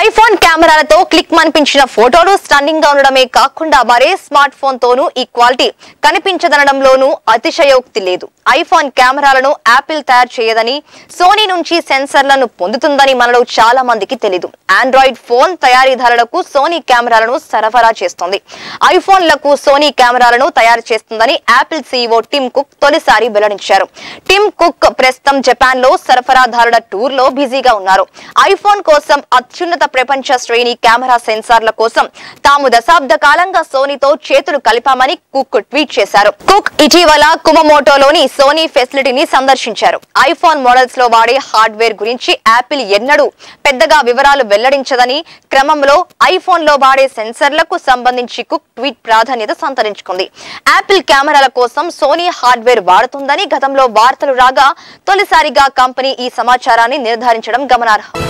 iPhone కెమెరాలతో click మనిపించిన ఫోటోలు stunning గా ఉండడమే కాకుండా మరే స్మార్ట్ ఫోన్ తోనూ ఈ క్వాలిటీ కనిపించదనడంలోనూ అతిశయోక్తి లేదు ఐఫోన్ కెమెరాలను యాపిల్ తయారు చేయదని సోనీ నుంచి సెన్సర్లను పొందుతుందని మనలో చాలా మందికి తెలియదు ఆండ్రాయిడ్ ఫోన్ తయారీదారులకు సోనీ కెమెరాలను సరఫరా చేస్తుంది ఐఫోన్లకు సోనీ కెమెరాలను తయారు చేస్తుందని యాపిల్ సీఈఓ టిమ్ కుక్ తొలిసారి వెల్లడించారు టిమ్ కుక్ ప్రస్తుతం జపాన్ లో సరఫరాదారుల టూర్ లో బిజీగా ఉన్నారు ఐఫోన్ కోసం అత్యున్నత ప్రపంచ శ్రేణి కెమెరా సెన్సార్ల కోసం తాము దశాబ్ద కాలంగా సోనీతో చేతులు కలిపామని కుక్ ట్వీట్ చేశారు కుక్ ఇటీవల కుమమోటోలోని సోనీ ఫెసిలిటీని సందర్శించారు ఐఫోన్ మోడల్స్ లో వాడే హార్డ్వేర్ గురించి యాపిల్ ఎన్నడూ పెద్దగా వివరాలు వెల్లడించదని క్రమంలో ఐఫోన్ లో వాడే సెన్సర్లకు సంబంధించి కుక్ ట్వీట్ ప్రాధాన్యత సంతరించుకుంది యాపిల్ కెమెరాల కోసం సోనీ హార్డ్వేర్ వాడుతుందని గతంలో వార్తలు రాగా తొలిసారిగా కంపెనీ ఈ సమాచారాన్ని నిర్ధారించడం గమనార్హం